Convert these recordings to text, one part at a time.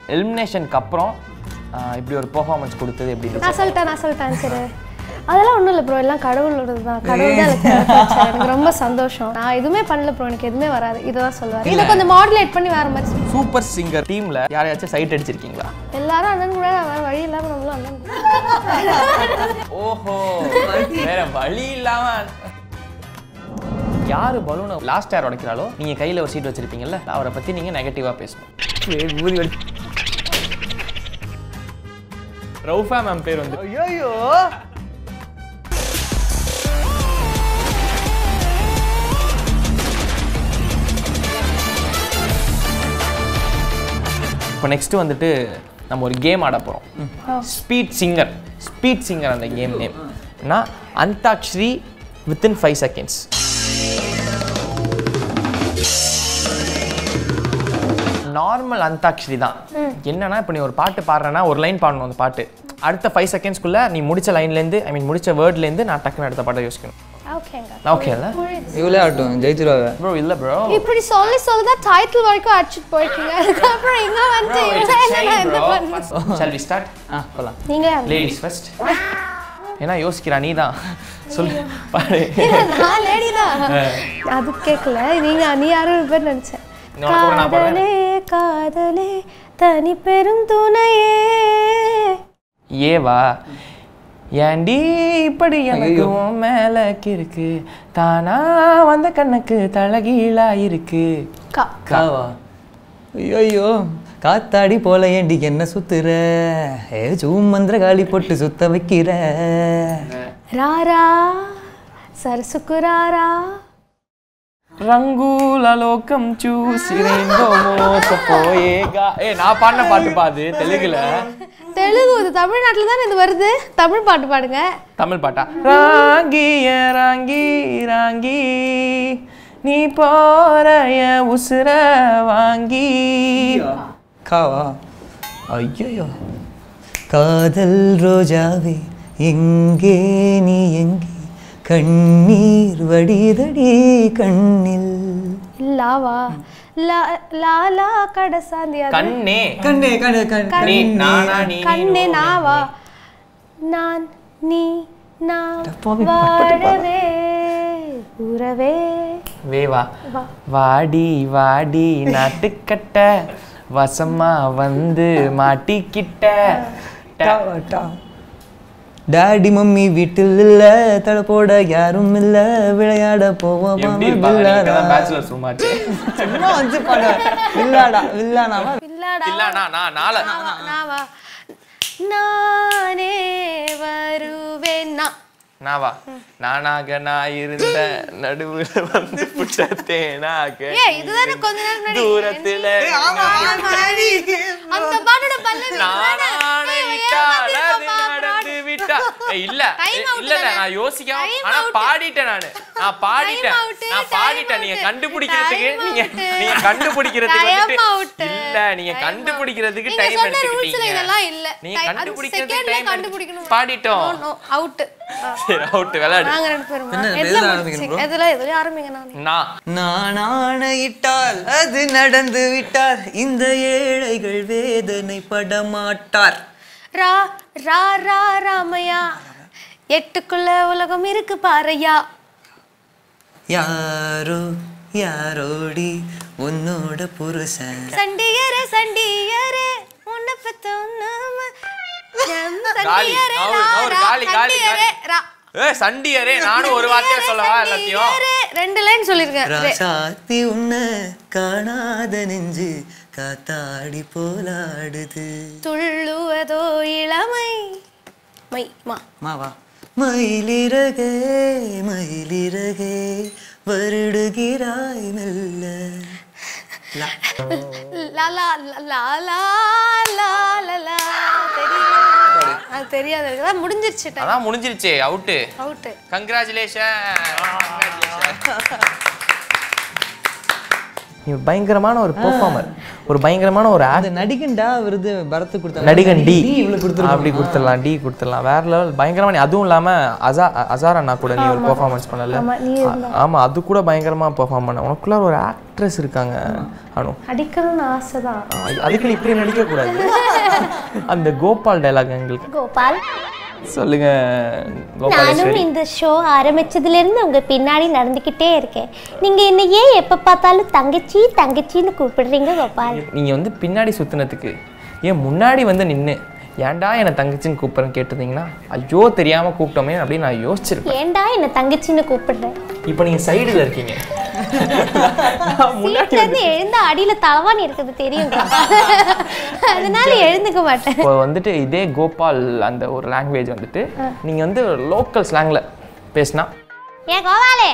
எலிமினேஷனுக்கு அப்புறம் ஆஹ், இப்படி ஒரு பெர்ஃபார்மன்ஸ் கொடுத்தது எப்படி இருந்துச்சு? நான் சொல்லிட்டேன் நான் சொல்லிட்டேன் சரி அதெல்லாம் ஒன்றும் இல்லை ப்ரோ எல்லாம் கடவுளோடது தான் கடவுள் தான் எனக்கு காமிச்சாரு. எனக்கு ரொம்ப சந்தோஷம் நான் எதுவுமே பண்ணல ப்ரோ எனக்கு எதுவுமே வராது இதை தான் சொல்லுவார் இதை கொஞ்சம் மாடுலேட் பண்ணி வேற மாதிரி சொல்லு. சூப்பர் சிங்கர் டீம்ல யாரையாச்சும் சைட் அடிச்சிருக்கீங்களா எல்லாரும் அண்ணன் கூட வேற வழி இல்லாமல் நம்மளும் அண்ணன் கூட. ஓஹோ வேற வழி இல்லாம யாரு பலூனை லாஸ்ட் யார் உடைக்கிறாளோ நீங்க கையில ஒரு சீட் வச்சிருப்பீங்கல்ல அவரை பத்தி நீங்க நெகட்டிவா பேசணும் ஊதி வடி ரவுஃபா மேம் பேர் வந்து ஐயோ இப்போ நெக்ஸ்ட் வந்துட்டு நம்ம ஒரு கேம் ஆட போறோம் ஸ்பீட் சிங்கர் ஸ்பீட் சிங்கர் அந்த கேம் நேம் நான் Antakshari within five seconds normal Antakshari தான் என்னன்னா இப்போ நீ ஒரு பாட்டு பாடுறேன்னா ஒரு லைன் பாடணும் அந்த பாட்டு அடுத்த ஃபைவ் செகண்ட்ஸ்க்குள்ள நீ முடிச்ச லைன்லேருந்து ஐ மீன் முடிச்ச வேர்ட்லேருந்து நான் டக்குன்னு அடுத்த பாட்டை யோசிக்கணும் ஓகேங்க ஓகே இல்லை இவ்வளோ ஆகட்டும் ஜெயிச்சிருவாங்க ப்ரோ இல்லை ப்ரோ இப்படி சொல்லி சொல்லி தான் டைட்டில் வரைக்கும் அடிச்சுட்டு போயிருக்கீங்க அதுக்கப்புறம் இங்க வந்து இவ்வளோ என்ன நான் என்ன பண்ணுவேன் ஷால் வி ஸ்டார்ட் ஆ போகலாம் நீங்களே லேடிஸ் ஃபர்ஸ்ட் ஏன்னா யோசிக்கிறா நீ தான் சொல்லு பாரு இல்ல, நான் லேடி தான் அது கேட்கல நீங்க நீ யாரும் பேர் நினைச்சேன் இன்னொரு கூட நான் பாடுறேன். காதலே காதலே தனி பெரும் துணையே ஏவா ஏண்டி இப்படி எனக்கு உன் மேல இருக்கு தானா வந்த கண்ணுக்கு தலகீழா இருக்கு கா காவா ஐயோ காத்தாடி போல ஏண்டி என்ன சுத்துற ஏ சூமந்திர காலி போட்டு சுத்த வைக்கிற ராரா సరసుకు రారా రంగుల లోకం చూసి రెయిన్బో మోసపోయేగా ఏ நான் பாடின பாட்டு பாது தெலுங்குல தெலுங்கு இது தமிழ்நாட்டில் தானே இது வருது தமிழ் பாட்டு பாடுங்க தமிழ் பாட்டா ராங்கிய ராங்கி ராங்கி நீ போற என் உசுர வாங்கி காவா ஐயோ காதல் ரோஜாவே எங்கே நீ எங்கே கண்ணீர் வடிதடி கண்ணில் லாவா லா லாலா கடசாந்தி அது கண்ணே கண்ணே கண்ணே கண்ணே நீ நானா நீ கண்ணே நாவா நான் நீ நான் டப்பாவி, வாழவே உறவே வேவா வா. வாடி வாடி நாட்டுக்கட்ட வசமா வந்து மாட்டிக்கிட்ட ட- டாடி மம்மி வீட்டில் இல்ல தலை போட யாரும் இல்ல விளையாட போவோம் எப்படி இருப்பாங்க நீங்க இப்பதான் bachelors room ஆச்சு. சும்மா வந்து பாடு வில்லாடா வில்லானாவா இல்லாடா இல்ல நான் நான் நாளை நாவா நானே வருவேன் நான் நாவா நானாக நான் இருந்த நடுவுல வந்து புட்ட தேனாக ஏய் இதுதானே கொஞ்ச நேரம் முன்னாடி தூரத்துல அந்த பாட்டோட பல்லவி நானான விட்டால் அது நடந்து விட்டா ஏய், இல்ல Time ஏய், out இல்ல இல்ல தானே? நான் யோசிக்காம Time ஆனா out. பாடிட்டேன் நானு நான் பாடிட்டேன் out, நான் time பாடிட்டேன் நீங்க out. கண்டுபிடிக்கிறதுக்கு Time நீங்க out. நீங்க கண்டுபிடிக்கிறதுக்கு Time வந்துட்டு out. இல்ல நீங்க Time out. கண்டுபிடிக்கிறதுக்கு நீங்க டைம் சொன்ன rules ல எடுத்துக்கிட்டீங்க இதெல்லாம் இல்ல. நீங்க Time- அது கண்டுபிடிக்கிறதுக்கு second ல டைம் கண்டுபிடிக்கணும். பாடிட்டோம் அவுட் சரி அவுட் விளையாடு நாங்க ரெண்டு பேரும் என்ன, எதுல எதுல முடிச்சு? ஆரம்பிக்கணும் bro? எதுல எதுல ஆரம்பிங்க நான் நான் நான் ஆணையிட்டால் அது நடந்து விட்டால் இந்த ஏழைகள் வேதனை படமாட்டார் ரா ரா ரா ராமையா எட்டுக்குள்ள உலகம் இருக்கு பாறையா யாரோ யாரோடி உன்னோட புருஷன் சண்டியரே சண்டியரே உன்னை பத்த ஒண்ணாம நம்ம காலி. சண்டியரே அவரு- ரா, அவரு ரா, காலி, காலி, சண்டியரே ரா. ஏ சண்டியரே நானும் ஒரு வார்த்தையா சொல்லவா எல்லாத்தையும் சண்டியரே. ரெண்டு லைன் சொல்லிருக்கேன் ரெ- ராசாத்தி உன்னை காணாத நெஞ்சு காத்தாடி போலாடுது துள்ளுவதோ இளமை மை மா மாவா மயிலிறகே மயிலிறகே வருடுகிறாய் மெல்ல லா. லா லா லா லா லா லா லா லா தெரியும் அது தெரியாது அதான் முடிஞ்சிருச்சு டைம் அதான் முடிஞ்சிருச்சே அவுட்டு அவுட்டு கங்க்ராச்சுலேஷன் நீ ஒரு பயங்கரமான ஒரு பெர்ஃபார்மர் ஒரு பயங்கரமான ஒரு ஆக்ட் அந்த நடிகன்டா விருது பரத்து கொடுத்தாங்க நடிகன் டி இவ்வளவு கொடுத்துருக்கோம் அப்படி கொடுத்துடலாம் டி கொடுத்துடலாம் வேற லெவல் பயங்கரமா நீ அதுவும் இல்லாம அசா அசார் அண்ணா கூட நீ ஒரு பெர்ஃபார்மன்ஸ் பண்ணல ஆமா, நீ ஆ- ஆமா அது கூட பயங்கரமா பெர்ஃபார்ம் பண்ண உனக்குள்ள ஒரு ஆக்ட்ரஸ் இருக்காங்க அனு அடிக்கணும்னு ஆசை தான் ஆ, அதுக்கு நீ இப்படி நடிக்க கூடாது அந்த கோபால் டைலாக் எங்களுக்கு கோபால் சொல்லுங்க நானும் கோபாலேஸ்வரி இந்த ஷோ ஆரம்பிச்சதுல இருந்து உங்க பின்னாடி நடந்துக்கிட்டே இருக்கேன் நீங்க என்ன ஏன் எப்ப பார்த்தாலும் தங்கச்சி தங்கச்சின்னு கூப்பிடுறீங்க கோபால் நீங்க வந்து பின்னாடி சுத்துனதுக்கு ஏன் முன்னாடி வந்து நின்னு ஏன்டா என்னை தங்கச்சின்னு கூப்பிட்றேன்னு கேட்டிருந்தீங்கன்னா ஐயோ தெரியாம கூப்பிட்டோமே அப்படின்னு நான் யோசிச்சிருப்பேன் ஏன்டா என்ன தங்கச்சின்னு கூப்பிடுறேன் இப்போ நீங்க சைடுல இருக்கீங்க நான் முன்னாடி வீட்டுல இருந்து எழுந்த அடியில தலவாணி இருக்குது தெரியும் அதனால எழுந்துக்க மாட்டேன் இப்போ வந்துட்டு இதே கோபால் அந்த ஒரு லாங்குவேஜ் வந்துட்டு நீங்க வந்து லோக்கல் ஸ்லாங்ல பேசினா ஏன் கோபாலே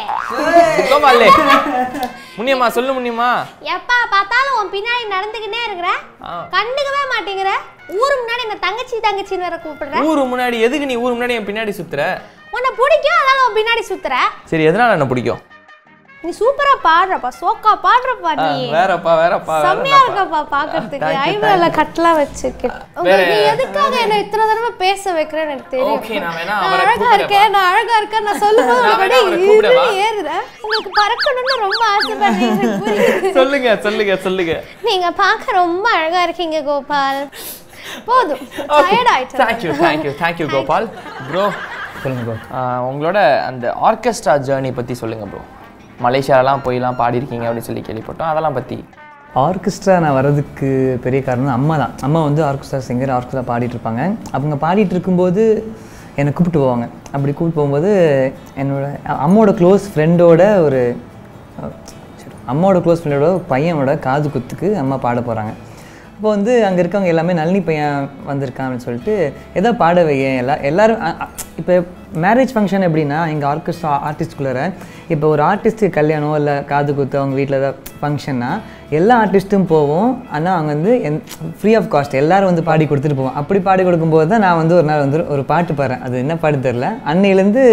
கோபாலே முனியம்மா சொல்லு முனியம்மா எப்பா பார்த்தாலும் உன் பின்னாடி நடந்துக்கிட்டே இருக்கிற ஆ. கண்டுக்கவே மாட்டேங்கிற ஊரு முன்னாடி என்ன தங்கச்சி தங்கச்சின்னு வேற கூப்பிடுற ஊரு முன்னாடி எதுக்கு நீ ஊரு முன்னாடி என் பின்னாடி சுத்துற உன்னை பிடிக்கும் அதனால உன் பின்னாடி சுத்துற சரி எதனால என்ன பிடிக்கும் நீ சூப்பரா பாடுறப்பா சோக்கா பாடுறப்பா ஆ, நீ வேறப்பா வேறப்பா செம்மையா வேறப்பா. இருக்கப்பா பாக்குறதுக்கு Thank you, ஐப்ரோல கட்லாம் வச்சுக்க வேற- நீ எதுக்காக என்ன இத்தனை தடவை பேச வைக்கிறேன்னு எனக்கு தெரியும் Okay, நான் வேணா நான் அவரை அழகா கூப்பிடவா? இருக்கேன் நான் அழகா இருக்கேன் நான் சொல்லும்போது நான் உங்க வேணா அவரை அப்படியே கூப்பிடவா? இருன்னு ஏறுறேன் உங்களுக்கு பறக்கணும்னு ரொம்ப ஆசைப்படுறீங்க எனக்கு புரியுது. சொல்லுங்க சொல்லுங்க சொல்லுங்க நீங்க பார்க்க ரொம்ப அழகா இருக்கீங்க கோபால் போதும் டயர்ட் ஆயிட்டேன் thank you thank you thank you Gopal bro சொல்லுங்க bro. உங்களோட அந்த ஆர்கெஸ்ட்ரா ஜேர்னி பத்தி சொல்லுங்க ப்ரோ மலேசியாலாம் போய்லாம் பாடியிருக்கீங்க அப்படின்னு சொல்லி கேள்விப்பட்டோம் அதெல்லாம் பத்தி ஆர்கெஸ்ட்ரா நான் வர்றதுக்கு பெரிய காரணம் அம்மா தான் அம்மா வந்து ஆர்கெஸ்ட்ரா சிங்கர் ஆர்கெஸ்ட்ரா பாடிட்டு இருப்பாங்க அவங்க பாடிட்டு இருக்கும்போது என்னை கூப்பிட்டு போவாங்க அப்படி கூப்பிட்டு போகும்போது என்னோட அம்மாவோட க்ளோஸ் ஃப்ரெண்டோட ஒரு அஹ், சரி, அம்மாவோட க்ளோஸ் ஃப்ரெண்டோட பையனோட காது குத்துக்கு அம்மா பாட போகிறாங்க அப்போ வந்து அங்கே இருக்கவங்க எல்லாமே நளினி பையன் வந்திருக்கான் அப்படின்னு சொல்லிட்டு ஏதோ பாட வையேன் எல்லா எல்லாரும் இப்போ மேரேஜ் ஃபங்க்ஷன் எப்படின்னா எங்கள் ஆர்கெஸ்ட்ரா ஆர்டிஸ்ட்குள்ளார இப்போ ஒரு ஆர்டிஸ்ட்டுக்கு கல்யாணம் இல்லை காது குத்து அவங்க வீட்டில் ஏதாவது ஃபங்க்ஷன்னா எல்லா ஆர்டிஸ்ட்டும் போவோம் ஆனால் அவங்க வந்து என் ஃப்ரீ ஆஃப் காஸ்ட் எல்லாரும் வந்து பாடி கொடுத்துட்டு போவோம் அப்படி பாடி கொடுக்கும்போது தான் நான் வந்து ஒரு நாள் வந்து ஒரு பாட்டு பாடுறேன் அது என்ன பாட்டு தெரில அன்னையிலேருந்து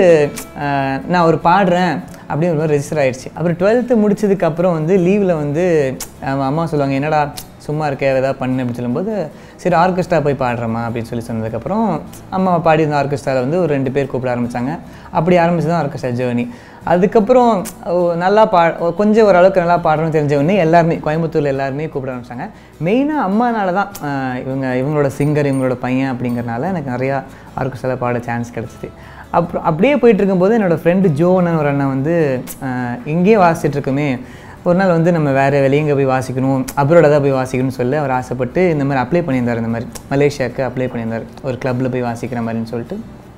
நான் ஒரு பாடுறேன் அப்படின்னு ஒரு ரெஜிஸ்டர் ஆயிடுச்சு அப்புறம் டுவெல்த்து முடிச்சதுக்கப்புறம் வந்து லீவில் வந்து அஹ் அம்மா சொல்லுவாங்க என்னடா சும்மா இருக்க ஏதாவது பண்ணு அப்படின்னு சொல்லும்போது சரி ஆர்கெஸ்ட்ரா போய் பாடுறேம்மா அப்படின்னு சொல்லி சொன்னதுக்கப்புறம் அம்மா பாடி இருந்த ஆர்கெஸ்ட்ராவில் வந்து ஒரு ரெண்டு பேர் கூப்பிட ஆரம்பித்தாங்க அப்படி ஆரம்பிச்சு தான் ஆர்கெஸ்ட்ரா ஜேர்னி அதுக்கப்புறம் ஓ, நல்லா பா ஓ, கொஞ்சம் ஓரளவுக்கு நல்லா பாடணும்னு தெரிஞ்சவொடனே எல்லாருமே கோயம்புத்தூரில் எல்லாருமே கூப்பிட ஆரம்பிச்சாங்க மெயினாக அம்மானால தான் ஆஹ், இவங்க இவங்களோட சிங்கர் இவங்களோட பையன் அப்படிங்கிறனால எனக்கு நிறையா ஆர்கெஸ்ட்ராவில் பாட சான்ஸ் கிடச்சிது அப்புறம் அப்படியே போயிட்டு இருக்கும்போது என்னோடய ஃப்ரெண்டு ஜோன்னு ஒரு அண்ணன் வந்து ஆஹ், இங்கேயே வாசிச்சுட்டு இருக்குமே ஒரு நாள் வந்து நம்ம வேறு வெளியங்க போய் வாசிக்கணும் அப்ரோட தான் போய் வாசிக்கணும்னு சொல்லி அவர் ஆசைப்பட்டு இந்த மாதிரி அப்ளை பண்ணியிருந்தார் இந்த மாதிரி மலேசியாவுக்கு அப்ளை பண்ணியிருந்தார் ஒரு கிளப்பில் போய் வாசிக்கிற மாதிரின்னு சொல்லிட்டு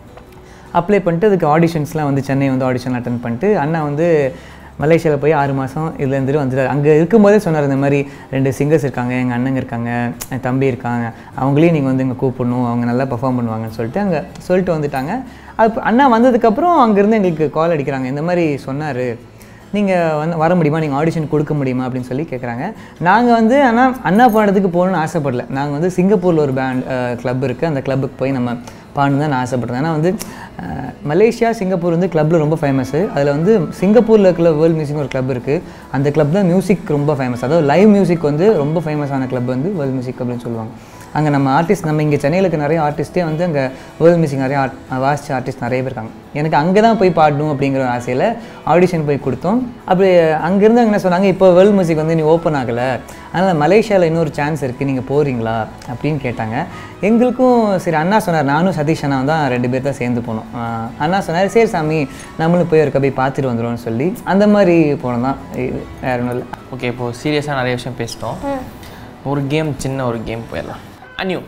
அப்ளை பண்ணிட்டு அதுக்கு ஆடிஷன்ஸ்லாம் வந்து சென்னை வந்து ஆடிஷன் அட்டன் பண்ணிட்டு அண்ணா வந்து மலேசியாவில் போய் ஆறு மாதம் இதுல இருந்துட்டு வந்துட்டார் அங்கே இருக்கும்போதே சொன்னார் இந்த மாதிரி ரெண்டு சிங்கர்ஸ் இருக்காங்க எங்கள் அண்ணங்க இருக்காங்க என் தம்பி இருக்காங்க அவங்களையும் நீங்கள் வந்து இங்கே கூப்பிடணும் அவங்க நல்லா பெர்ஃபார்ம் பண்ணுவாங்கன்னு சொல்லிட்டு அங்கே சொல்லிட்டு வந்துட்டாங்க அது அண்ணா வந்ததுக்கப்புறம் அங்கேருந்து எங்களுக்கு கால் அடிக்கிறாங்க இந்த மாதிரி சொன்னார் நீங்கள் வந்து வர முடியுமா நீங்கள் ஆடிஷன் கொடுக்க முடியுமா அப்படின்னு சொல்லி கேட்குறாங்க நாங்கள் வந்து ஆனால் அண்ணா பாடத்துக்கு போகணும்னு ஆசைப்படல நாங்கள் வந்து சிங்கப்பூரில் ஒரு பேண்ட் கிளப் இருக்குது அந்த கிளப்புக்கு போய் நம்ம பாடணும் தான் நான் ஆசைப்பட்டேன் ஏன்னா வந்து அஹ், மலேசியா சிங்கப்பூர் வந்து கிளப்பில் ரொம்ப ஃபேமஸ்ஸு அதில் வந்து சிங்கப்பூரில் இருக்கிற வேர்ல்ட் மியூசிக் ஒரு கிளப் இருக்குது அந்த கிளப் தான் மியூசிக் ரொம்ப ஃபேமஸ் அதாவது லைவ் மியூசிக் வந்து ரொம்ப ஃபேமஸான கிளப் வந்து வேர்ல்ட் மியூசிக் அப்படின்னு சொல்லுவாங்க அங்கே நம்ம ஆர்டிஸ்ட் நம்ம இங்கே சென்னையில் இருக்க நிறைய ஆர்டிஸ்ட்டே வந்து அங்கே வேர்ல்ட் மியூசிக் நிறைய ஆர்ட் வாசிச்ச ஆர்டிஸ்ட் நிறைய பேர் இருக்காங்க எனக்கு அங்கே தான் போய் பாடணும் அப்படிங்கிற ஒரு ஆசையில் ஆடிஷன் போய் கொடுத்தோம் அப்படி அங்கேருந்து அவங்க என்ன சொன்னாங்க இப்போ வேர்ல்ட் மியூசிக் வந்து நீ ஓப்பன் ஆகலை அதனால் மலேசியாவில் இன்னொரு சான்ஸ் இருக்குது நீங்கள் போகிறீங்களா அப்படின்னு கேட்டாங்க எங்களுக்கும் சரி அண்ணா சொன்னார் நானும் சதீஷ் அண்ணா தான் ரெண்டு பேர் தான் சேர்ந்து போனோம் ஆஹ் அண்ணா சொன்னார் சரி சாமி நம்மளும் போய் இருக்க போய் பார்த்துட்டு வந்துடும்னு சொல்லி அந்த மாதிரி போனோம் தான் இது வேற ஒன்றும் இல்லை ஓகே இப்போ சீரியஸாக நிறைய விஷயம் பேசிட்டோம் ஒரு கேம் சின்ன ஒரு கேம் போயிடலாம் அன்யூ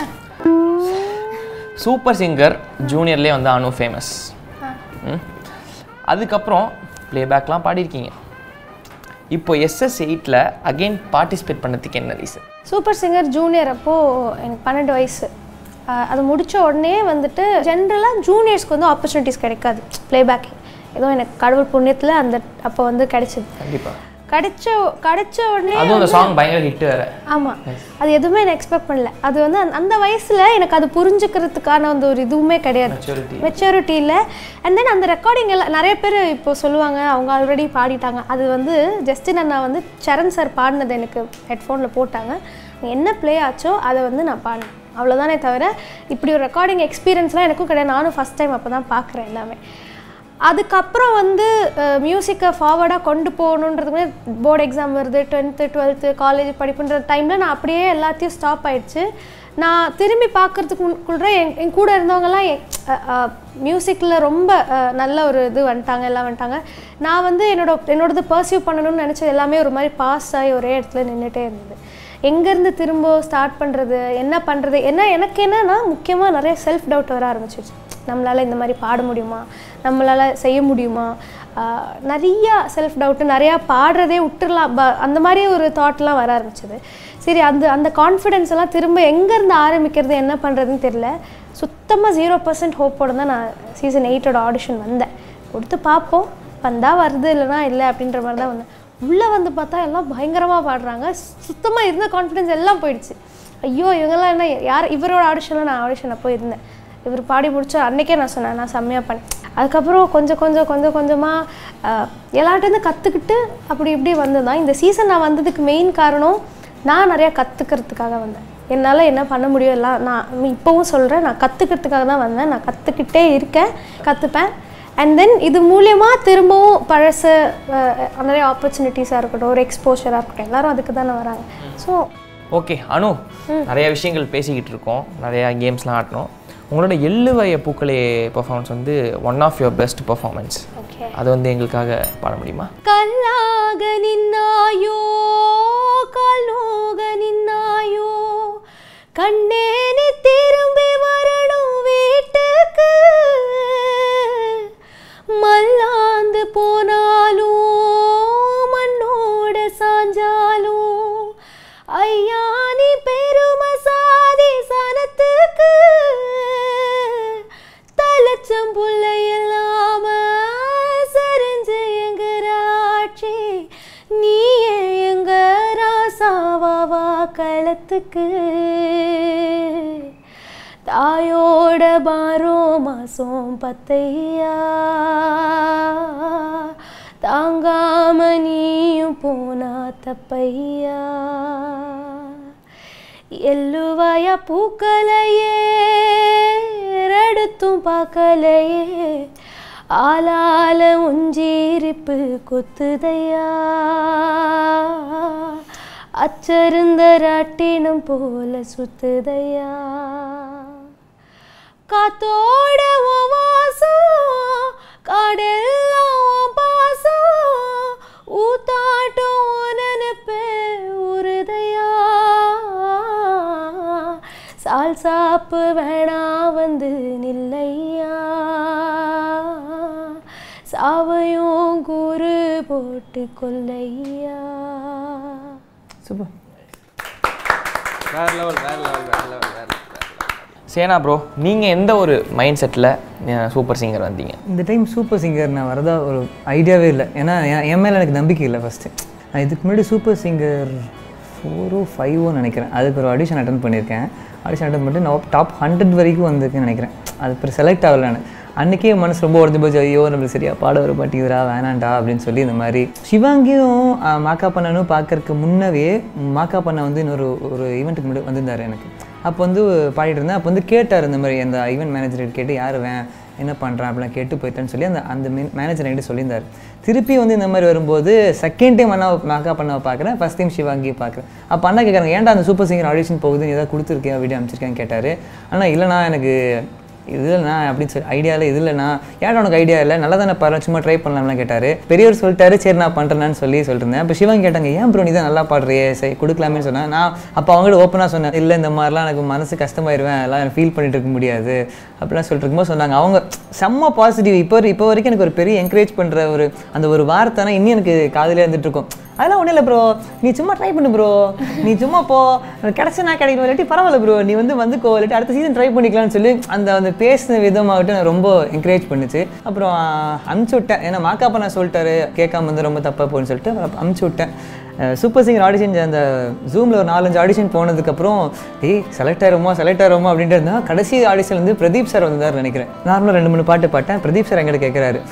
சூப்பர் சிங்கர் ஜூனியர்லேயே வந்து அனு ஃபேமஸ் அதுக்கப்புறம் ப்ளேபேக்லாம் பாடியிருக்கீங்க இப்போ எஸ்எஸ் எயிட்டில் அகைன் பார்ட்டிசிபேட் பண்ணதுக்கு என்ன ரீசன் சூப்பர் சிங்கர் ஜூனியர் அப்போ எனக்கு பன்னெண்டு வயசு ஆஹ் அது முடிச்ச உடனே வந்துட்டு ஜென்ரலாக ஜூனியர்ஸ்க்கு வந்து ஆப்பர்ச்சுனிட்டிஸ் கிடைக்காது ப்ளேபேக்கிங் ஏதோ எனக்கு கடவுள் புண்ணியத்தில் அந்த அப்போ வந்து கிடைச்சிது கண்டிப்பாக கிடைச்ச கிடைச்ச உடனே அதுவும் அந்த சாங் பயங்கர ஹிட் வேற ஆமா அது எதுவுமே நான் எக்ஸ்பெக்ட் பண்ணல அது வந்து அந்த- அந்த வயசுல எனக்கு அது புரிஞ்சுக்கிறதுக்கான அந்த ஒரு இதுவுமே கிடையாது Maturity. மெச்சூரிட்டி இல்லை அண்ட் தென் அந்த ரெக்கார்டிங் எல்லாம் நிறைய பேர் இப்போ சொல்லுவாங்க அவங்க ஆல்ரெடி பாடிட்டாங்க அது வந்து ஜஸ்டின் அண்ணா வந்து சரண் சார் பாடினது எனக்கு ஹெட்ஃபோனில் போட்டாங்க என்ன ப்ளே ஆச்சோ அதை வந்து நான் பாடினேன் அவ்வளோதானே தவிர இப்படி ஒரு ரெக்கார்டிங் எக்ஸ்பீரியன்ஸ்லாம் எனக்கும் கிடையாது நானும் ஃபஸ்ட் டைம் அப்போ தான் பார்க்குறேன் எல்லாமே அதுக்கப்புறம் வந்து மியூசிக்கை ஃபார்வர்டாக கொண்டு போகணுன்றதுக்கு போர்டு எக்ஸாம் வருது டென்த்து டுவெல்த்து காலேஜ் படிப்புன்ற டைமில் நான் அப்படியே எல்லாத்தையும் ஸ்டாப் ஆயிடுச்சு நான் திரும்பி பார்க்கறதுக்குள்ள என் என் கூட இருந்தவங்கலாம் மியூசிக்கில் ரொம்ப அஹ், நல்ல ஒரு இது வந்துட்டாங்க எல்லாம் வந்துட்டாங்க நான் வந்து என்னோட என்னோடது பர்சியூ பண்ணணும்னு நினச்சது எல்லாமே ஒரு மாதிரி பாஸ் ஆகி ஒரே இடத்துல நின்றுட்டே இருந்தது எங்கேருந்து திரும்ப ஸ்டார்ட் பண்ணுறது என்ன பண்ணுறது என்ன எனக்கு என்னன்னா முக்கியமாக நிறைய செல்ஃப் டவுட் வர ஆரம்பிச்சிருச்சு நம்மளால் இந்த மாதிரி பாட முடியுமா நம்மளால் செய்ய முடியுமா ஆஹ் நிறைய செல்ஃப் டவுட்டு நிறையா பாடுறதே விட்டுறலாம் ப அந்த மாதிரி ஒரு தாட்லாம் வர ஆரம்பிச்சது சரி அந்த அந்த கான்ஃபிடென்ஸ் எல்லாம் திரும்ப எங்கேருந்து ஆரம்பிக்கிறது என்ன பண்ணுறதுன்னு தெரியல சுத்தமாக ஜீரோ பர்சன்ட் ஹோப்போட தான் நான் சீசன் எயிட்டோட ஆடிஷன் வந்தேன் கொடுத்து பார்ப்போம் வந்தால் வருது இல்லைனா இல்லை அப்படின்ற மாதிரி தான் வந்தேன் உள்ளே வந்து பார்த்தா எல்லாம் பயங்கரமாக பாடுறாங்க சுத்தமாக இருந்த கான்ஃபிடென்ஸ் எல்லாம் போயிடுச்சு ஐயோ இவங்கெல்லாம் என்ன யார் இவரோட ஆடிஷனில் நான் ஆடிஷனில் போய் இருந்தேன் இவர் பாடி முடிச்ச அன்னைக்கே நான் சொன்னேன் நான் செம்மையாக பண்ணேன் அதுக்கப்புறம் கொஞ்சம் கொஞ்சம் கொஞ்சம் கொஞ்சமாக எல்லார்ட்டேருந்து கற்றுக்கிட்டு அப்படி இப்படி வந்து தான் இந்த சீசன் நான் வந்ததுக்கு மெயின் காரணம் நான் நிறையா கற்றுக்கிறதுக்காக வந்தேன் என்னால் என்ன பண்ண முடியும் எல்லாம் நான் இப்போவும் சொல்கிறேன் நான் கற்றுக்கிறதுக்காக தான் வந்தேன் நான் கற்றுக்கிட்டே இருக்கேன் கற்றுப்பேன் அண்ட் தென் இது மூலயமா திரும்பவும் பழச அஹ், நிறைய ஆப்பர்ச்சுனிட்டிஸாக இருக்கட்டும் ஒரு எக்ஸ்போஷராக இருக்கட்டும் எல்லாரும் அதுக்கு தானே வராங்க ஸோ ஓகே அனு நிறைய விஷயங்கள் பேசிக்கிட்டு இருக்கோம் நிறைய கேம்ஸ்லாம் ஆட்டணும் உங்களோட எள்ளு வய பூக்களே பெர்ஃபார்மன்ஸ் வந்து one of your best performance okay அது வந்து எங்களுக்காக பாட முடியுமா கல்லாக நின்னாயோ காலோக நின்னாயோ கண்ணே நீ திரும்பி வரணும் வீட்டுக்கு மல்லாந்து போனாலும் மண்ணோட சாஞ்சாலும் ஐயா நீ பெருமை சாதி சனத்துக்கு தலைச்சம் புள்ளை இல்லாம சரிஞ்சு எங்கராட்சி நீயே எங்க ராசாவாவா களத்துக்கு தாயோட பாரோ மாசம் பத்தையா தாங்காம நீயும் போனா தப்பையா எள்ளுவாய பூக்கலையே எடுத்தும் பார்க்கலையே ஆளால உஞ்சீரிப்பு கொத்துதையா அச்சருந்த ராட்டினம் போல சுத்துதையா காத்தோட உன் வாசம் காடெல்லாம் உன் பாசம் ஊத்தாட்டம் உன் நினைப்பே உருதையா சால் சாப்பு வேணா வந்து நில்லையா சாவையும் கூறு போட்டு கொல்லையா சூப்பர் வேற லெவல் வேற லெவல் வேற லெவல் வேற சேனா ப்ரோ நீங்கள் எந்த ஒரு மைண்ட் செட்டில் சூப்பர் சிங்கர் வந்தீங்க இந்த டைம் சூப்பர் சிங்கர் நான் வரதா ஒரு ஐடியாவே இல்லை ஏன்னா என் என் மேலே எனக்கு நம்பிக்கை இல்லை ஃபஸ்ட்டு நான் இதுக்கு முன்னாடி சூப்பர் சிங்கர் ஃபோரோ ஃபைவோ நினைக்கிறேன் அதுக்கு ஒரு ஆடிஷன் அட்டன் பண்ணியிருக்கேன் ஆடிஷன் அட்டன் பண்ணிட்டு நான் டாப் ஹண்ட்ரட் வரைக்கும் வந்திருக்கேன்னு நினைக்கிறேன் அது அப்புறம் செலக்ட் ஆகல நான் அன்றைக்கே என் மனசு ரொம்ப உடஞ்சு போச்சு ஐயோ நம்மளுக்கு சரியா பாட வர மாட்டேங்குதுடா வேணாண்டா அப்படின்னு சொல்லி இந்த மாதிரி சிவாங்கியும் ஆஹ், மாக்கா பண்ணனும் பார்க்கறதுக்கு முன்னவே மாக்கா பண்ண வந்து இன்னொரு ஒரு ஈவெண்ட்டுக்கு முன்னாடி வந்திருந்தார் எனக்கு அப்போ வந்து பாடிட்டு இருந்தேன் அப்போ வந்து கேட்டார் இந்த மாதிரி அந்த ஈவெண்ட் மேனேஜர் கேட்டு யார் வேன் என்ன பண்ணுறான் அப்படிலாம் கேட்டு போயிட்டேன்னு சொல்லி அந்த அந்த மேனேஜர் என்கிட்ட சொல்லியிருந்தார் திருப்பி வந்து இந்த மாதிரி வரும்போது செகண்ட் டைம் அண்ணா மேக்கப் பண்ண பார்க்குறேன் ஃபஸ்ட் டைம் சிவாங்கி பார்க்குறேன் அப்போ அண்ணா கேட்குறாங்க ஏன்டா அந்த சூப்பர் சிங்கர் ஆடிஷன் போகுதுன்னு ஏதாவது கொடுத்துருக்கேன் வீடியோ அனுப்பிச்சிருக்கேன்னு கேட்டார் ஆனால் இல்லைண்ணா எனக்கு இதுலண்ணா அப்படின்னு சொல்லி ஐடியாவில் இதுலண்ணா ஏன்டா உனக்கு ஐடியா இல்லை நல்லா தானே பாரு சும்மா ட்ரை பண்ணலாம்லாம் கேட்டார் பெரியவர் சொல்லிட்டாரு சரி நான் பண்ணுறேன்னு சொல்லி சொல்லிட்டு இருந்தேன் அப்போ சிவன் கேட்டாங்க ஏன் ப்ரோ நீ தான் நல்லா பாடுறியே சரி கொடுக்கலாமேன்னு சொன்னேன் நான் அப்போ அவங்கள்ட்ட ஓப்பனாக சொன்னேன் இல்லை இந்த மாதிரிலாம் எனக்கு மனசு கஷ்டமாயிருவேன் எல்லாம் ஃபீல் பண்ணிட்டு இருக்க முடியாது அப்படிலாம் சொல்லிட்டு இருக்கும்போது சொன்னாங்க அவங்க செம்ம பாசிட்டிவ் இப்போ இப்போ வரைக்கும் எனக்கு ஒரு பெரிய என்கரேஜ் பண்ணுற ஒரு அந்த ஒரு வார்த்தைனா இன்னும் எனக்கு காதிலே இருந்துட்டு இருக்கும் அதெல்லாம் ஒன்றும் இல்லை ப்ரோ நீ சும்மா ட்ரை பண்ணு ப்ரோ நீ சும்மா போ கிடச்சுனா கிடைக்கணும் இல்லாட்டி பரவாயில்ல ப்ரோ நீ வந்து வந்துக்கோ இல்லாட்டி அடுத்த சீசன் ட்ரை பண்ணிக்கலாம்னு சொல்லி அந்த அந்த பேசின விதமாகட்டும் எனக்கு ரொம்ப என்கரேஜ் பண்ணுச்சு அப்புறம் அனுப்பிச்சி விட்டேன் ஏன்னா மாக்காப்பா நான் சொல்லிட்டாரு கேட்காம வந்து ரொம்ப தப்பாக போகுன்னு சொல்லிட்டு அப்புறம் அனுப்பிச்சி விட்டேன் சூப்பர் சிங்கர் ஆடிஷன் அந்த ஜூமில் ஒரு நாலஞ்சு ஆடிஷன் போனதுக்கப்புறம் ஏய் செலக்ட் ஆயிருமா செலக்ட் ஆயிருமா அப்படின்ட்டு இருந்தா கடைசி ஆடிஷன் வந்து பிரதீப் சார் வந்தார் நினைக்கிறேன் நார்மலாக ரெண்டு மூணு பாட்டு பாட்டேன் பிரதீப் சார் எங்கிட்ட கேட்குறாரு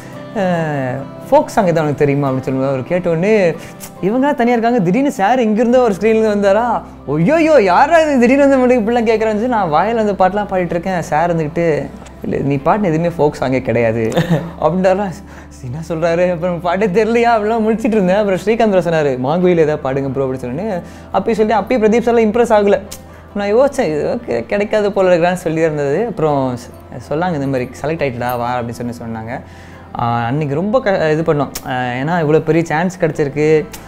ஃபோக் சாங் எதாவது உனக்கு தெரியுமா அப்படின்னு சொல்லுவாங்க அவர் கேட்டோடனே இவங்களாம் தனியாக இருக்காங்க திடீர்னு சார் இங்கிருந்தோ ஒரு ஸ்க்ரீன்லேருந்து வந்தாரா ஐயோயோ யாரா இது திடீர்னு வந்து மட்டும் இப்படிலாம் கேட்குறான்னு சொல்லி நான் வாயில் அந்த பாட்டெலாம் பாடிட்டு இருக்கேன் சார் இருந்துக்கிட்டு இல்லை நீ பாட்டு எதுவுமே ஃபோக் சாங்கே கிடையாது அப்படின்றாரா என்ன சொல்கிறாரு அப்புறம் பாட்டே தெரியலையா அப்படிலாம் முடிச்சிட்டு இருந்தேன் அப்புறம் ஸ்ரீகாந்த் சொன்னார் மாங்குயில் ஏதாவது பாடுங்க ப்ரோ அப்படின்னு சொன்னேன்னு அப்பயும் சொல்லி அப்பயும் பிரதீப் சார்லாம் இம்ப்ரெஸ் ஆகலை நான் யோசிச்சேன் இது ஓகே கிடைக்காத போல இருக்கிறான்னு சொல்லி இருந்தது அப்புறம் சொ- சொன்னாங்க இந்த மாதிரி செலக்ட் ஆகிட்டுடா வா அப்படின்னு சொல்லி சொன்னாங்க ஆஹ் அன்னைக்கு ரொம்ப க இது பண்ணோம் ஆஹ் ஏன்னா இவ்வளோ பெரிய சான்ஸ் கிடச்சிருக்கு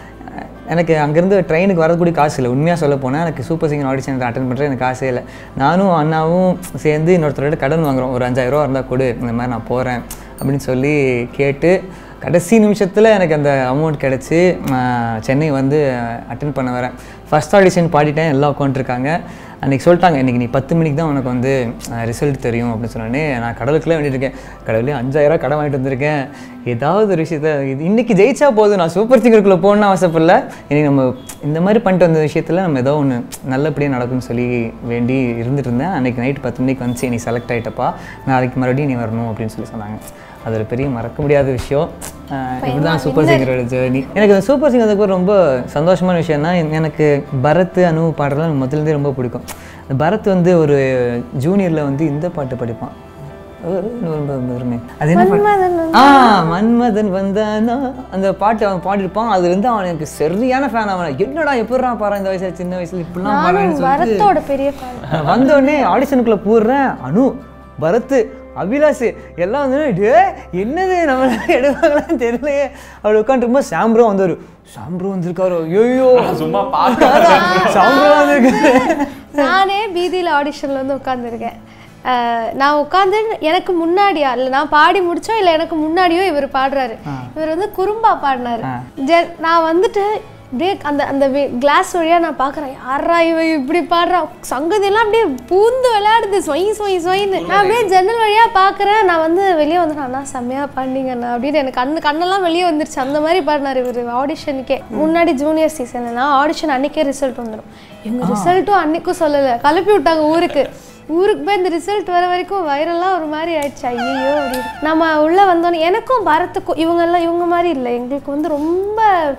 எனக்கு அங்கேருந்து ட்ரெயினுக்கு வரக்கூடிய காசு இல்லை உண்மையாக சொல்ல போனால் எனக்கு சூப்பர் சிங்கர் ஆடிஷன் அட்டன் பண்ணுறது எனக்கு காசே இல்லை நானும் அண்ணாவும் சேர்ந்து இன்னொருத்தரோட கடன் வாங்குறோம் ஒரு அஞ்சாயிரரூவா இருந்தால் கொடு இந்த மாதிரி நான் போகிறேன் அப்படின்னு சொல்லி கேட்டு கடைசி நிமிஷத்தில் எனக்கு அந்த அமௌண்ட் கிடச்சி நான் சென்னை வந்து அட்டன் பண்ண வரேன் ஃபஸ்ட் ஆடிஷன் பாடிட்டேன் எல்லாம் உட்காந்துருக்காங்க அன்றைக்கி சொல்லிட்டாங்க இன்றைக்கி நீ பத்து மணிக்கு தான் உனக்கு வந்து ரிசல்ட் தெரியும் அப்படின்னு சொன்னோடனே நான் கடலுக்குள்ளே வேண்டியிருக்கேன் கடவுளே அஞ்சாயிரம் கடன் வாங்கிட்டு வந்திருக்கேன் ஏதாவது ஒரு விஷயத்த இது இன்றைக்கி ஜெயிச்சா போதும் நான் சூப்பர் சிங்கருக்குள்ளே போகணும்னு ஆசைப்படல இன்றைக்கி நம்ம இந்த மாதிரி பண்ணிட்டு வந்த விஷயத்தில் நம்ம ஏதோ ஒன்று நல்லபடியாக நடக்கும்னு சொல்லி வேண்டி இருந்துட்டு இருந்தேன் அன்றைக்கி நைட் பத்து மணிக்கு வந்துச்சு நீ செலக்ட் ஆகிட்டப்பா நாளைக்கு மறுபடியும் நீ வரணும் அப்படின்னு சொல்லி சொன்னாங்க அது ஒரு பெரிய மறக்க முடியாத விஷயம் ஆஹ் இப்படிதான் சூப்பர் சிங்கரோட ஜேர்னி எனக்கு இந்த சூப்பர் சிங்கர் அதுக்கு ரொம்ப சந்தோஷமான விஷயம்னா எனக்கு பரத் அனு பாடுறதுலாம் முதல்லேருந்தே ரொம்ப பிடிக்கும் இந்த பரத் வந்து ஒரு ஜூனியரில் வந்து இந்த பாட்டு படிப்பான் ஒரு ரொம்ப பெருமை. அது என்ன பாட்டு? ஆ மன்மதன் வந்தானா அந்த பாட்டு அவன் பாடிருப்பான் அது வந்து அவனுக்கு சரியான ஃபேன் அவன் என்னடா எப்படிடா பாரு இந்த வயசுல சின்ன வயசுல இப்படிலாம் பாடுறேன்னு சொல்லிட்டு வரத்தோட பெரிய fan. வந்த உடனே ஆடிஷனுக்குள்ள போடுறேன் அனு பரத் அபிலாஷ் எல்லாம் வந்து டே என்னது நம்ம எடுவாங்களான்னு தெரியலையே அப்படி உட்காந்துருக்கும்போது சாம்ப்ரோ வந்தாரு சாம்ப்ரோ வந்திருக்காரு ஐயோ சும்மா சாம்ப்ரோ வந்திருக்காரு நானே பீதியில் ஆடிஷனில் வந்து உட்காந்துருக்கேன் நான் உட்காந்து எனக்கு முன்னாடியா இல்லை நான் பாடி முடிச்சோ இல்லை எனக்கு முன்னாடியோ இவர் பாடுறாரு இவர் வந்து குறும்பா பாடினாரு ஜெ நான் வந்துட்டு அப்படியே அந்த அந்த கிளாஸ் வழியாக நான் பார்க்குறேன் யாரா இவ இப்படி பாடுறா சங்கதியெல்லாம் அப்படியே பூந்து விளையாடுது சொய் சொய் சொயின்னு நான் அப்படியே ஜன்னல் வழியாக பார்க்குறேன் நான் வந்து வெளியே வந்துட்டேன் அண்ணா செம்மையாக பாடினீங்கண்ணா அப்படின்னு எனக்கு கண்ணு கண்ணெல்லாம் வெளியே வந்துருச்சு அந்த மாதிரி பாடினார் இவர் ஆடிஷனுக்கே முன்னாடி ஜூனியர் சீசன்லனா ஆடிஷன் அன்னைக்கே ரிசல்ட் வந்துடும் இவங்க ரிசல்ட்டும் அன்னைக்கும் சொல்லலை கலப்பி விட்டாங்க ஊருக்கு ஊருக்கு போய் இந்த ரிசல்ட் வர வரைக்கும் வைரலாக ஒரு மாதிரி ஆயிடுச்சு ஐயோ அப்படின்னு நம்ம உள்ளே வந்தோன்னே எனக்கும் பரத்துக்கும் இவங்கெல்லாம் இவங்க மாதிரி இல்லை எங்களுக்கு வந்து ரொம்ப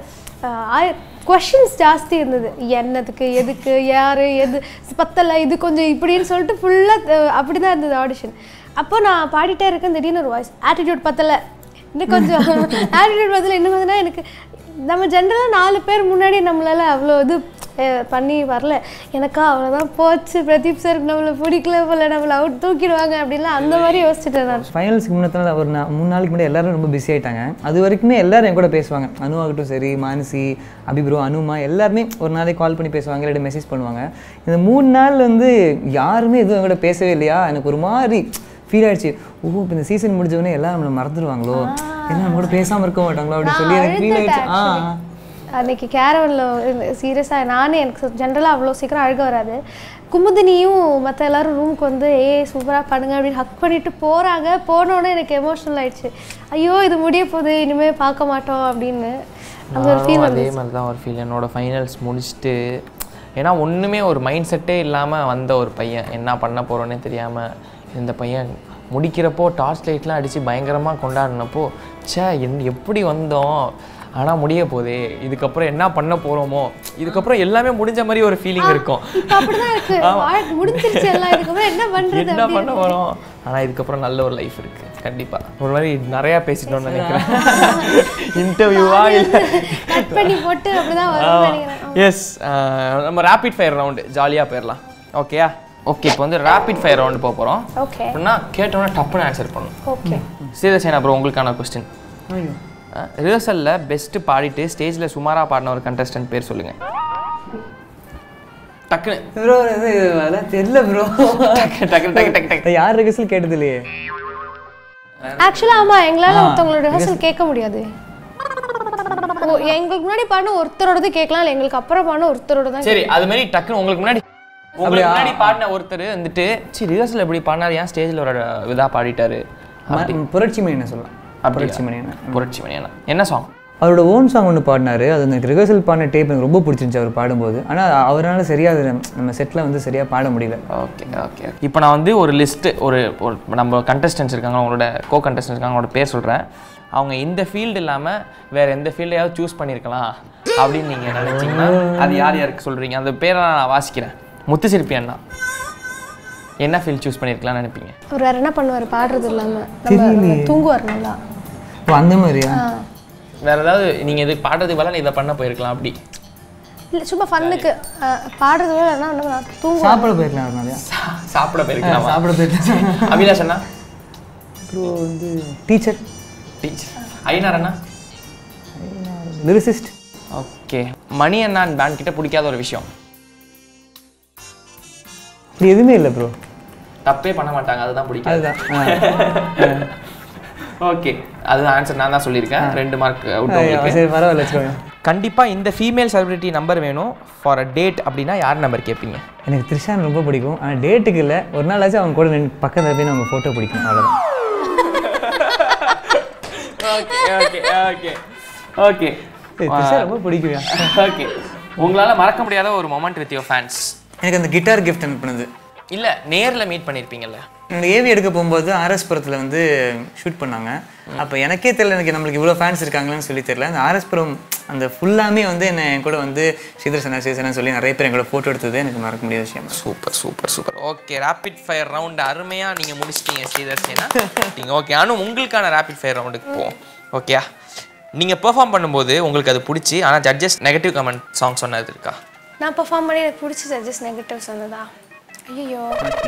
கொஷின்ஸ் ஜாஸ்தி இருந்தது என்னதுக்கு எதுக்கு யார் எது பத்தலை இது கொஞ்சம் இப்படின்னு சொல்லிட்டு ஃபுல்லாக அப்படி தான் இருந்தது ஆடிஷன் அப்போ நான் பாடிட்டே இருக்கேன் திடீர்னு ஒரு வாய்ஸ் ஆட்டிடியூட் பத்தலை இன்னும் கொஞ்சம் ஆட்டிடியூட் பத்தலை இன்னும் கொஞ்சம்னா எனக்கு நம்ம ஜென்ரலாக நாலு பேர் முன்னாடி நம்மளால அவ்வளோ இது அஹ், பண்ணி வரல எனக்கா அவ்வளோதான் போச்சு பிரதீப் சார் நம்மளை பிடிக்கல போல நம்மளை அவுட் தூக்கிடுவாங்க அப்படின்லாம் அந்த மாதிரி யோசிச்சுட்டேன் நான் ஃபைனல்ஸ்க்கு முன்னத்தில் ஒரு நா- மூணு நாளைக்கு முன்னாடி எல்லாரும் ரொம்ப பிஸி ஆயிட்டாங்க அது வரைக்குமே எல்லாரும் என் கூட பேசுவாங்க அனு ஆகட்டும் சரி மானசி அபிப்ரோ அனுமா எல்லாருமே ஒரு நாளைக்கு கால் பண்ணி பேசுவாங்க இல்லாட்டி மெசேஜ் பண்ணுவாங்க இந்த மூணு நாள் வந்து யாருமே எதுவும் என் கூட பேசவே இல்லையா எனக்கு ஒரு மாதிரி ஃபீல் ஆயிடுச்சு ஓ இப்போ இந்த சீசன் முடிஞ்சவொடனே எல்லாரும் நம்மளை மறந்துடுவாங்களோ எல்லாம் நம்ம கூட பேசாமல் இருக்க மாட்டாங்களோ அப்படின்னு சொல்லி எனக்கு ஃபீல் ஆயிடுச்சு ஆ அன்னைக்கு கேரவனில் சீரியஸாக நானே எனக்கு ஜென்ரலாக அவ்வளோ சீக்கிரம் அழுக வராது குமுதினியும் மற்ற எல்லாரும் ரூமுக்கு வந்து ஏ சூப்பராக பண்ணுங்க அப்படின்னு ஹக் பண்ணிட்டு போகிறாங்க போனோடனே எனக்கு எமோஷனல் ஆயிடுச்சு ஐயோ இது முடிய போகுது இனிமேல் பார்க்க மாட்டோம் அப்படின்னு அந்த ஒரு ஃபீல் நானும் அதே மாதிரி தான் ஒரு ஃபீல் என்னோட ஃபைனல்ஸ் முடிச்சுட்டு ஏன்னா ஒன்றுமே ஒரு மைண்ட் செட்டே இல்லாமல் வந்த ஒரு பையன் என்ன பண்ண போகிறோன்னே தெரியாமல் இந்த பையன் முடிக்கிறப்போ டார்ச் லைட்லாம் அடித்து பயங்கரமாக கொண்டாடினப்போ ச்சே என் எப்படி வந்தோம் ஆனால் முடிய போதே இதுக்கப்புறம் என்ன பண்ண போகிறோமோ இதுக்கப்புறம் எல்லாமே முடிஞ்ச மாதிரி ஒரு ஃபீலிங் இருக்கும் இப்போ அப்படிதான் இருக்கு வாழ்க்கை முடிஞ்சிருச்சு எல்லாம் இதுக்கப்புறம் என்ன பண்ணுறது என்ன பண்ண போகிறோம் ஆனால் இதுக்கப்புறம் நல்ல ஒரு லைஃப் இருக்குது கண்டிப்பாக ஒரு மாதிரி நிறையா பேசிட்டோம்னு நினைக்கிறேன் இன்டர்வியூவா இல்லை கட் பண்ணி போட்டு அப்படிதான் வரும்னு நினைக்கிறேன் எஸ் நம்ம ரேபிட் ஃபயர் ரவுண்டு ஜாலியாக போயிடலாம் ஓகேயா ஓகே இப்போ வந்து ரேபிட் ஃபயர் ரவுண்டு போக போகிறோம் ஓகே அப்படின்னா கேட்டோன்னே டப்புன்னு ஆன்சர் பண்ணணும் ஓகே சீதசேனா அப்புறம் உங்களுக்கான கொஸ்டின் ரிஹர்சலில் பெஸ்ட்டு பாடிட்டு ஸ்டேஜில் சுமாராக பாடின ஒரு கண்டஸ்டன்ட் பேர் சொல்லுங்கள் டக்குன்னு ப்ரோ இது அதெல்லாம் தெரியல ப்ரோ டக்கு டக்கு டக்கு டக்கு டக்கு யார் ரிகர்சல் கேட்டது இல்லையே ஆக்சுவலாக ஆமா எங்களால ஒருத்தவங்களோட ரிஹர்சல் கேட்க முடியாது எங்களுக்கு முன்னாடி பாடின ஒருத்தரோடது கேட்கலாம் இல்லை எங்களுக்கு அப்புறம் பாடின ஒருத்தரோட தான் சரி அது மாதிரி டக்குன்னு உங்களுக்கு முன்னாடி உங்களுக்கு முன்னாடி பாடின ஒருத்தர் வந்துட்டு சரி ரிஹர்சல் எப்படி பாடினார் ஏன் ஸ்டேஜில் ஒரு இதாக பாடிட்டாரு ம- புரட்சி மணி என்ன சொல்லலாம் அப்படியா? புரட்சி மணி என்ன புரட்சி மணியண்ணா என்ன சாங் அவரோட ஓன் சாங் ஒன்று பாடினாரு அது எனக்கு ரிஹர்சல் பாடின டேப் எனக்கு ரொம்ப பிடிச்சிருந்துச்சு அவர் பாடும்போது ஆனால் அவரால் சரியாக அது நம்ம செட்டில் வந்து சரியாக பாட முடியல ஓகே ஓகே இப்போ நான் வந்து ஒரு லிஸ்ட்டு ஒரு ஒரு நம்ம கண்டஸ்டன்ஸ் இருக்காங்க அவங்களோட கோ கண்டஸ்டன்ஸ் இருக்காங்க அவங்களோட பேர் சொல்கிறேன் அவங்க இந்த ஃபீல்டு இல்லாமல் வேற எந்த ஃபீல்டையாவது சூஸ் பண்ணியிருக்கலாம் அப்படின்னு நீங்கள் நினச்சிங்கன்னா அது யார் யாருக்கு சொல்கிறீங்க அந்த பேரை நான் வாசிக்கிறேன் முத்துசிற்பி அண்ணா என்ன ஃபீல்ட் சூஸ் பண்ணியிருக்கலாம்னு நினைப்பீங்க அவர் வேற என்ன பண்ணுவார் பாடுறது இல்லாமல் நம்ம தூங்குவார் நல்லா இப்போ அந்த மாதிரியா வேற ஏதாவது நீங்கள் இது பாடுறதுக்கு பதிலா இதை பண்ண போயிருக்கலாம் அப்படி இல்லை சும்மா ஃபன்னுக்கு பாடுறது வேற என்ன என்ன பண்ணுவார்? தூங்குவார் சாப்பிட போயிருக்கலாம் அதனாலயா சாப்பிட போயிருக்கலாம் சாப்பிட போயிருக்கலாம் அபிலாஷ் அண்ணா அப்புறம் வந்து டீச்சர் டீச்சர் ஐநார் அண்ணா லிரிசிஸ்ட் ஓகே மணி அண்ணான் பேண்ட் கிட்ட பிடிக்காத ஒரு விஷயம் இப்படி எதுவுமே இல்லை ப்ரோ தப்பே பண்ண மாட்டாங்க அதுதான் பிடிக்கும் அதுதான் ஆ. ஓகே அதுதான் ஆன்சர் நான் தான் சொல்லியிருக்கேன் ரெண்டு மார்க் அவுட் ஆ, உங்களுக்கு சரி பரவாயில்ல வச்சுக்கோங்க கண்டிப்பாக இந்த ஃபீமேல் செலிபிரிட்டி நம்பர் வேணும் ஃபார் அ டேட் அப்படின்னா யார் நம்பர் கேட்பீங்க எனக்கு த்ரிஷான் ரொம்ப பிடிக்கும் ஆனால் டேட்டுக்கு இல்லை ஒரு நாளாச்சும் அவங்க கூட நின்று பக்கத்தில் போய் நம்ம ஃபோட்டோ பிடிக்கணும் அவ்வளோதான் okay okay okay okay Trisha ரொம்ப பிடிக்கும் ஓகே உங்களால் மறக்க முடியாத ஒரு மொமெண்ட் வித் யோர் ஃபேன்ஸ் எனக்கு அந்த கிட்டார் கிஃப்ட் அனுப்புனது இல்லை நேரில் மீட் பண்ணியிருப்பீங்கல்ல என்னோட ஏவி எடுக்க போகும்போது ஆர்எஸ் புரத்தில் வந்து ஷூட் பண்ணாங்க அப்போ எனக்கே தெரியல எனக்கு நம்மளுக்கு இவ்வளோ ஃபேன்ஸ் இருக்காங்கன்னு சொல்லி தெரியல அந்த ஆர்எஸ் புரம் அந்த ஃபுல்லாமே வந்து என்ன என் கூட வந்து ஸ்ரீதர் சனா ஸ்ரீசனா சொல்லி நிறைய பேர் எங்களோட ஃபோட்டோ எடுத்தது எனக்கு மறக்க முடியாத விஷயம் super super super okay rapid fire round அருமையாக நீங்கள் முடிச்சிட்டீங்க ஸ்ரீதர் சேனா நீங்கள் ஓகே ஆனால் உங்களுக்கான ரேபிட் ஃபயர் ரவுண்டுக்கு போவோம் ஓகேயா நீங்கள் பெர்ஃபார்ம் பண்ணும்போது உங்களுக்கு அது பிடிச்சி ஆனால் ஜட்ஜஸ் நெகட்டிவ் கமெண்ட் சாங் சொன்னது இருக்கா நான் பெர்ஃபார்ம் பண்ணி எனக்கு பிடிச்ச சஜஸ் நெகட்டிவ் சொன்னதா ஐயோ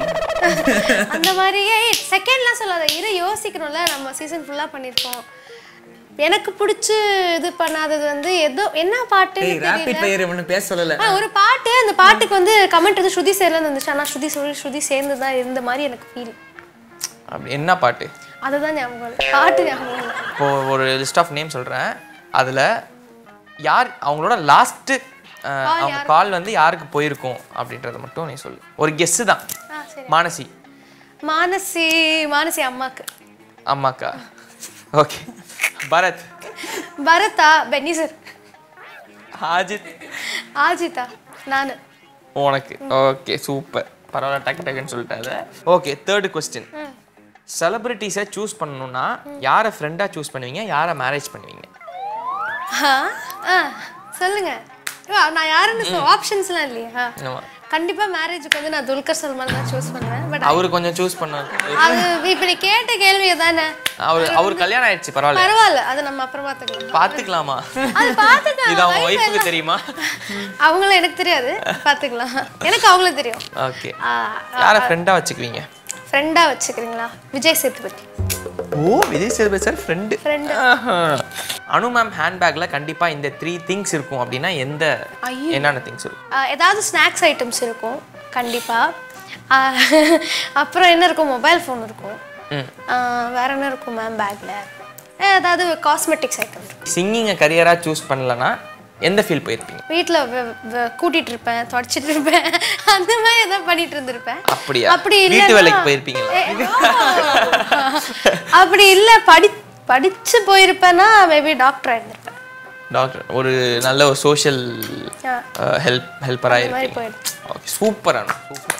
அந்த மாதிரியே செகண்ட்லாம் சொல்லாத இரு யோசிக்கணும்ல நம்ம சீசன் ஃபுல்லாக பண்ணியிருக்கோம் எனக்கு பிடிச்சி இது பண்ணாதது வந்து ஏதோ என்ன பாட்டு ரேபிட் ஃபயர் ஒன்று பேச சொல்லலை ஆ ஒரு பாட்டு அந்த பாட்டுக்கு வந்து கமெண்ட் வந்து ஸ்ருதி சேர்லாம் இருந்துச்சு ஆனால் ஸ்ருதி சொல்லி ஸ்ருதி சேர்ந்து தான் இருந்த மாதிரி எனக்கு ஃபீல் அப்படி என்ன பாட்டு அதை தான் ஞாபகம் இல்லை. பாட்டு ஞாபகம் இல்லை இப்போ ஒரு லிஸ்ட் ஆஃப் நேம் சொல்கிறேன் அதில் யார் அவங்களோட லாஸ்ட்டு அவங்க கால் வந்து யாருக்கு போயிருக்கும் அப்படின்றத மட்டும் நீ சொல்லு ஒரு கெஸ்ஸு தான் ஆ சரி மானசி மானசி மானசி அம்மாக்கு அம்மாக்கா ஓகே பரத் பரதா பென்னி சார் ஆஜித் ஆஜிதா நான் உனக்கு ஓகே சூப்பர் பரவாயில்ல டக்கு டக்குன்னு சொல்லிட்டாத ஓகே தேர்டு கொஸ்டின் செலிபிரிட்டிஸை சூஸ் பண்ணணும்னா யாரை ஃப்ரெண்டாக சூஸ் பண்ணுவீங்க யாரை மேரேஜ் பண்ணுவீங்க ஆ ஆ சொல்லுங்க ஓ, நான் யாருன்னு ஆப்ஷன்ஸ்லாம் இல்லையா ஆமா. கண்டிப்பா மேரேஜுக்கு வந்து நான் துல்கர் சல்மான் தான் சூஸ் பண்ணுவேன் பட் அவரு கொஞ்சம் சூஸ் பண்ணாரு அது இப்ப நீ கேட்ட கேள்வி தானே அவர் அவர் கல்யாணம் ஆயிடுச்சு பரவாயில்ல பரவாயில்ல அதை நம்ம அப்புறம் பார்த்துக்கலாம் பார்த்துக்கலாமா அது பார்த்துக்கலாம் இது அவங்க ஒய்ஃபுக்கு தெரியுமா அவங்கள எனக்கு தெரியாது பார்த்துக்கலாம் எனக்கு அவங்கள தெரியும் ஓகே யாரை ஃப்ரெண்டாக வச்சுக்குவீங்க ஃப்ரெண்டா வச்சுக்கிறீங்களா விஜய் சேதுபதி ஓ Vijay Sethupathi sir friend Friend. Anu ma'am ஹேண்ட்பேக்கில் கண்டிப்பாக இந்த த்ரீ திங்ஸ் இருக்கும் அப்படின்னா எந்த ஐயோ. என்னென்ன திங்ஸ் இருக்கும் ஆ, ஏதாவது ஸ்நாக்ஸ் ஐட்டம்ஸ் இருக்கும் கண்டிப்பா ஆ, அப்புறம் என்ன இருக்கும் மொபைல் ஃபோன் இருக்கும் ம். ஆ, வேற என்ன இருக்கும் மேம் பேக்ல ஏதாவது காஸ்மெட்டிக்ஸ் ஐட்டம் இருக்கும் சிங்கிங்கை கரியராக சூஸ் பண்ணலன்னா எந்த ஃபீல் போயிருப்பீங்க வீட்டில் கூட்டிட்டு இருப்பேன் தொடச்சிட்டு இருப்பேன் அந்த மாதிரி ஏதாவது பண்ணிட்டு இருந்திருப்பேன் அப்படியா? அப்படி வீட்டு இல்லைன்னா- வேலைக்கு போயிருப்பீங்களா? ஏ, ஆ. அப்படி இல்ல படி படிச்சு போயிருப்பேன்னா மேபி டாக்டர் ஆயிருந்திருப்பேன் டாக்டர் ஒரு நல்ல ஒரு சோஷியல் ஆ. ஹெல்ப் ஹெல்ப்பராக அந்த மாதிரி இருக்கீங்க போயிடுச்சு ஓகே சூப்பர் அண்ணா சூப்பர்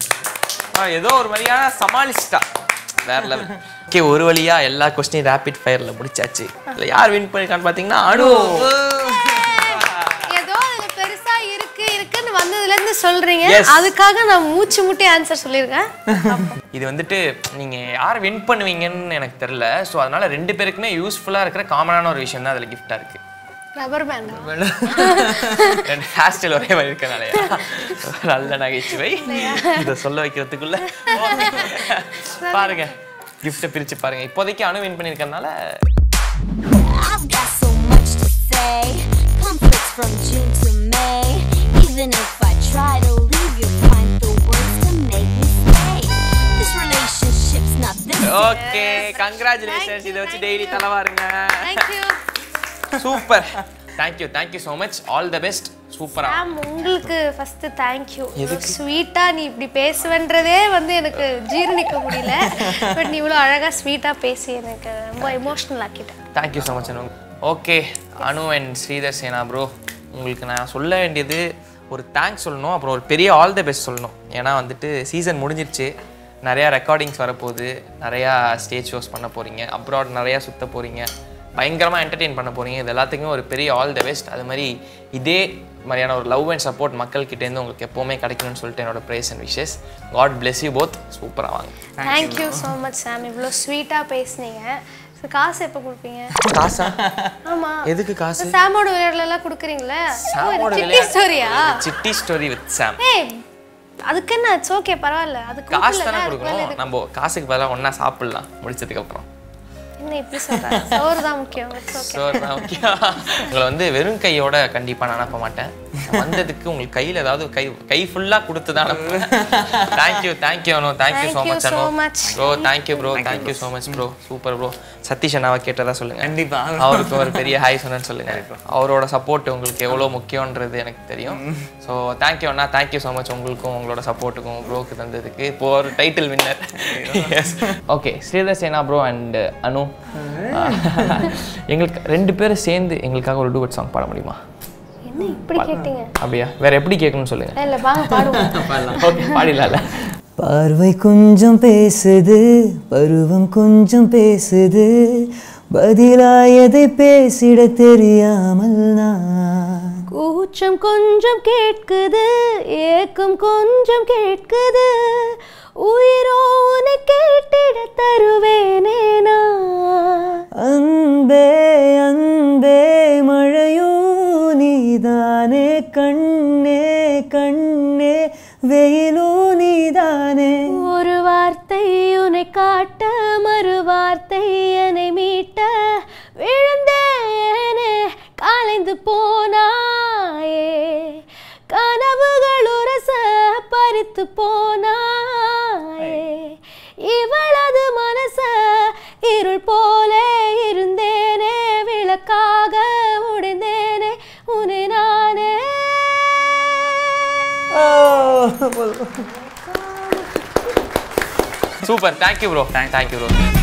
ஆ ஏதோ ஒரு வழியான சமாளிச்சிட்டா வேற லெவல் ஓகே ஒரு வழியா எல்லா கொஸ்டின் ரேபிட் ஃபயர்ல முடிச்சாச்சு இல்லை யார் வின் பண்ணிருக்கான்னு பார்த்தீங்கன்னா அனு ஏதோ அதுல பெருசா இருக்கு இருக்குன்னு வந்ததுல இருந்து சொல்றீங்க Yes. அதுக்காக நான் மூச்சு முட்டி ஆன்சர் சொல்லியிருக்கேன் இது வந்துட்டு நீங்க யார் வின் பண்ணுவீங்கன்னு எனக்கு தெரியல ஸோ அதனால ரெண்டு பேருக்குமே யூஸ்ஃபுல்லா இருக்கிற காமனான ஒரு விஷயம் தான் அதுல கிஃப்டா இருக்கு ரப்பர் பேண்ட் ரெண்டு ஹேர் ஸ்டைல் ஒரே மாதிரி இருக்கனாலயா நல்ல நகைச்சுவை இதை சொல்ல வைக்கிறதுக்குள்ள பாருங்க கிஃப்ட்டை பிரிச்சு பாருங்க இப்போதைக்கு அணு வின் பண்ணியிருக்கறனால I've got so much to say. Conflicts from June to May. Even if I try to leave, you'll find the words to make me stay. This relationship's not this. Okay congratulations இதை வச்சு daily தலைவாருங்க thank you super thank you thank you so much all the best சூப்பரா ma'am உங்களுக்கு first thank you ஸ்வீட்டா நீ இப்படி பேசுவேன்றதே வந்து எனக்கு ஜீரணிக்க முடியல பட் நீ இவ்வளோ அழகா ஸ்வீட்டா பேசி எனக்கு ரொம்ப எமோஷனல் ஆக்கிட்டேன் thank you so much Anu okay Anu and Sridhar Sena bro உங்களுக்கு நான் சொல்ல வேண்டியது ஒரு தேங்க்ஸ் சொல்லணும் அப்புறம் ஒரு பெரிய ஆல் த பெஸ்ட் சொல்லணும் ஏன்னா வந்துட்டு சீசன் முடிஞ்சிருச்சு நிறையா ரெக்கார்டிங்ஸ் வரப்போகுது நிறையா ஸ்டேஜ் ஷோஸ் பண்ண போகிறீங்க அப்ராட் நிறையா சுத்த போகிறீங்க பயங்கரமாக என்டர்டெயின் பண்ண போகிறீங்க இது எல்லாத்துக்குமே ஒரு பெரிய ஆல் த பெஸ்ட் அது மாதிரி இதே மாதிரியான ஒரு லவ் அண்ட் சப்போர்ட் மக்கள்கிட்டேருந்து உங்களுக்கு எப்போவுமே கிடைக்கணும்னு சொல்லிட்டு என்னோட prayers and wishes god bless you both சூப்பராக வாங்க தேங்க்யூ ஸோ மச் சாம் இவ்வளோ ஸ்வீட்டா பேசுனீங்க So, காசு எப்போ கொடுப்பீங்க காசா ஆமா எதுக்கு காசு சாமோட விளையாடலாம் கொடுக்குறீங்களே சாமோட சிட்டி விளையாட்டு. ஸ்டோரியா சிட்டி ஸ்டோரி வித் சாம் ஏய் அதுக்கு என்ன இட்ஸ் ஓகே பரவாயில்ல அது காசு தானே கொடுக்கல அதுக்கு மேல கொடுக்கணும் நம்ம காசுக்கு பதிலாக ஒன்றா சாப்பிடலாம் முடிச்சதுக்கு அப்புறம் என்ன இப்படி சொல்றாங்க சோறு தான் முக்கியம் இட்ஸ் ஓகே ஸோ ஓகே உங்களை வந்து வெறும் கையோட கண்டிப்பாக நான் அனுப்ப மாட்டேன் வந்ததுக்கு உங்களுக்கு கையில் ஏதாவது கை கை ஃபுல்லாக கொடுத்து தான் அனுப்புவேன் thank you thank you Anu thank you so Thank you much so Anu much. Bro thank you bro thank you so much bro super bro Sathish அண்ணாவை கேட்டதா சொல்லுங்க கண்டிப்பா. அவருக்கு ஒரு பெரிய ஹாய் சொன்னேன்னு சொல்லுங்க அவரோட சப்போர்ட் உங்களுக்கு எவ்வளோ முக்கியன்றது எனக்கு தெரியும் ஸோ தேங்க்யூ அண்ணா தேங்க்யூ ஸோ மச் உங்களுக்கும் உங்களோட சப்போர்ட்டுக்கும் ப்ரோக்கு தந்ததுக்கு இப்போ ஒரு title winner okay Sridhar Sena bro and Anu எங்களுக்கு ரெண்டு பேரும் சேர்ந்து எங்களுக்காக ஒரு டூவட் சாங் பாட முடியுமா என்ன இப்படி கேட்டீங்க அப்படியா வேற எப்படி கேட்கணும்னு சொல்லுங்க இல்ல வாங்க பாடுவோம் ஓகே பாடிடலாம்ல பார்வை கொஞ்சம் பேசுது பருவம் கொஞ்சம் பேசுது பதிலாயதை பேசிட தெரியாமல் நான் கூச்சம் கொஞ்சம் கேட்குது ஏக்கம் கொஞ்சம் கேட்குது உயிரோ உன்னை கேட்டிட தருவேனே நான் அன்பே அன்பே மழையும் நீதானே கண்ணே கண்ணே வெயிலும் நீதானே ஒரு வார்த்தை உன்னை காட்ட மறு வார்த்தை என்னை மீட்ட விழுந்தேனே காலைந்து போனாயே கனவுகள் உரச பறித்து போனாயே இவளது மனச இருள் போலே இருந்தேனே விளக்காக உடைந்தேனே உன்னை நானே super thank you bro thank you bro